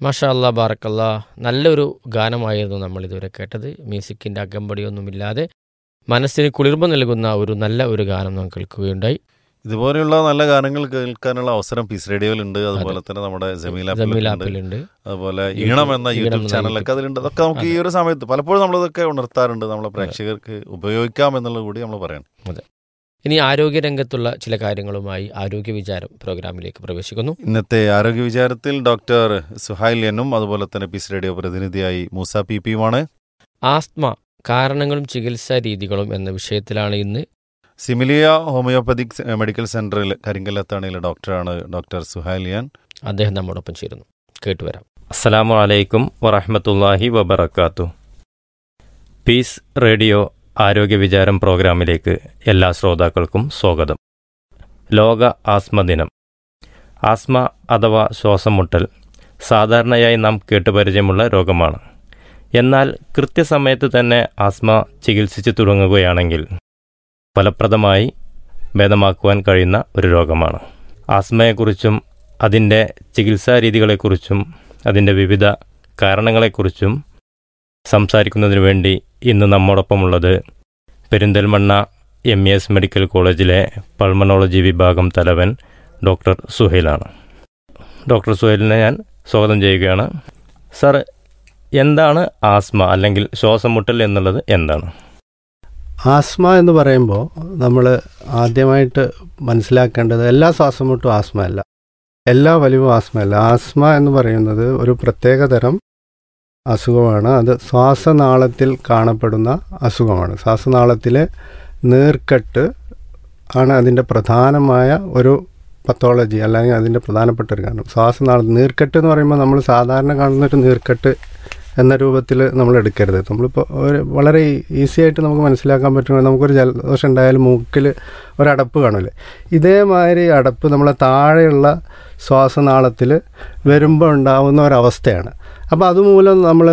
മാഷാ അല്ലാ ബാറക്കല്ലാ നല്ലൊരു ഗാനമായിരുന്നു നമ്മൾ ഇതുവരെ കേട്ടത് മ്യൂസിക്കിൻ്റെ അകമ്പടിയൊന്നുമില്ലാതെ മനസ്സിന് കുളിർമ നൽകുന്ന ഒരു നല്ല ഒരു ഗാനം നാം കേൾക്കുകയുണ്ടായി ഇതുപോലെയുള്ള നല്ല ഗാനങ്ങൾ കേൾക്കാനുള്ള അവസരം പീസ് റേഡിയോയിലുണ്ട് അതുപോലെ തന്നെ നമ്മുടെ ജമീൽ ജമീൽ ആപ്പിലുണ്ട് ആപ്പിലുണ്ട് അതുപോലെ യൂട്യൂബ് ഈണം എന്ന ഈണം യൂട്യൂബ് എന്ന ചാനലൊക്കെ യൂട്യൂബ്. അതിലുണ്ട് അതൊക്കെ നമുക്ക് ഈ ഒരു സമയത്ത് പലപ്പോഴും നമ്മളിതൊക്കെ ഉണർത്താറുണ്ട് നമ്മളെ പ്രേക്ഷകർക്ക് ഉപയോഗിക്കാം എന്നുള്ളത് കൂടി നമ്മൾ പറയണം ഇനി ആരോഗ്യരംഗത്തുള്ള ചില കാര്യങ്ങളുമായി ആരോഗ്യ വിചാരം പ്രോഗ്രാമിലേക്ക് പ്രവേശിക്കുന്നു ഇന്നത്തെ ആരോഗ്യ വിചാരത്തിൽ ഡോക്ടർ സുഹൈൽ എന്നും അതുപോലെ തന്നെ പീസ് റേഡിയോ പ്രതിനിധിയായി മൂസ പി പിയുമാണ് ആസ്മ കാരണങ്ങളും ചികിത്സാ രീതികളും എന്ന വിഷയത്തിലാണ് ഇന്ന് സിമിലിയ ഹോമിയോപ്പതിക് മെഡിക്കൽ സെന്ററിൽ കരിങ്കല്ലത്താണിയിലെ ഡോക്ടറാണ് ഡോക്ടർ സുഹൈലിയാൻ അദ്ദേഹം നമ്മോടൊപ്പം ചേരുന്നു കേട്ടുവരാം അസ്സലാമു അലൈക്കും വറഹ്മത്തുള്ളാഹി വബറക്കാത്തു പീസ് റേഡിയോ ആരോഗ്യ വിചാരം പ്രോഗ്രാമിലേക്ക് എല്ലാ ശ്രോതാക്കൾക്കും സ്വാഗതം ലോക ആസ്മ ദിനം ആസ്മ അഥവാ ശ്വാസം മുട്ടൽ സാധാരണയായി നാം കേട്ടുപരിചയമുള്ള രോഗമാണ് എന്നാൽ കൃത്യസമയത്ത് തന്നെ ആസ്മ ചികിത്സിച്ചു തുടങ്ങുകയാണെങ്കിൽ ഫലപ്രദമായി ഭേദമാക്കുവാൻ കഴിയുന്ന ഒരു രോഗമാണ് ആസ്മയെക്കുറിച്ചും അതിൻ്റെ ചികിത്സാ രീതികളെക്കുറിച്ചും അതിൻ്റെ വിവിധ കാരണങ്ങളെക്കുറിച്ചും സംസാരിക്കുന്നതിന് വേണ്ടി ഇന്ന് നമ്മോടൊപ്പമുള്ളത് Perinthalmanna M E S medical കോളേജിലെ പൾമണോളജി വിഭാഗം തലവൻ ഡോക്ടർ സുഹൈലാണ് ഡോക്ടർ സുഹൈലിനെ ഞാൻ സ്വാഗതം ചെയ്യുകയാണ് സർ എന്താണ് ആസ്മ അല്ലെങ്കിൽ ശ്വാസം മുട്ടൽ എന്നുള്ളത് എന്താണ് ആസ്മ എന്ന് പറയുമ്പോൾ നമ്മൾ ആദ്യമായിട്ട് മനസ്സിലാക്കേണ്ടത് എല്ലാ ശ്വാസമുട്ടും ആസ്മ അല്ല എല്ലാ വലിവും ആസ്മയല്ല ആസ്മ എന്ന് പറയുന്നത് ഒരു പ്രത്യേകതരം അസുഖമാണ് അത് ശ്വാസനാളത്തിൽ കാണപ്പെടുന്ന അസുഖമാണ് ശ്വാസനാളത്തിലെ നീർക്കെട്ട് ആണ് അതിൻ്റെ പ്രധാനമായ ഒരു പത്തോളജി അല്ലെങ്കിൽ അതിൻ്റെ പ്രധാനപ്പെട്ട ഒരു കാരണം ശ്വാസനാള നീർക്കെട്ട് എന്ന് പറയുമ്പോൾ നമ്മൾ സാധാരണ കാണുന്ന ഒരു നീർക്കെട്ട് എന്ന രൂപത്തിൽ നമ്മൾ എടുക്കരുത് നമ്മളിപ്പോൾ ഒരു വളരെ ഈസി ആയിട്ട് നമുക്ക് മനസ്സിലാക്കാൻ പറ്റുന്ന നമുക്കൊരു ജലദോഷം ഉണ്ടായാലും മൂക്കിൽ ഒരടപ്പ് കാണില്ലേ ഇതേമാതിരി അടപ്പ് നമ്മളെ താഴെയുള്ള ശ്വാസനാളത്തിൽ വരുമ്പോൾ ഉണ്ടാവുന്ന ഒരവസ്ഥയാണ് അപ്പോൾ അതുമൂലം നമ്മൾ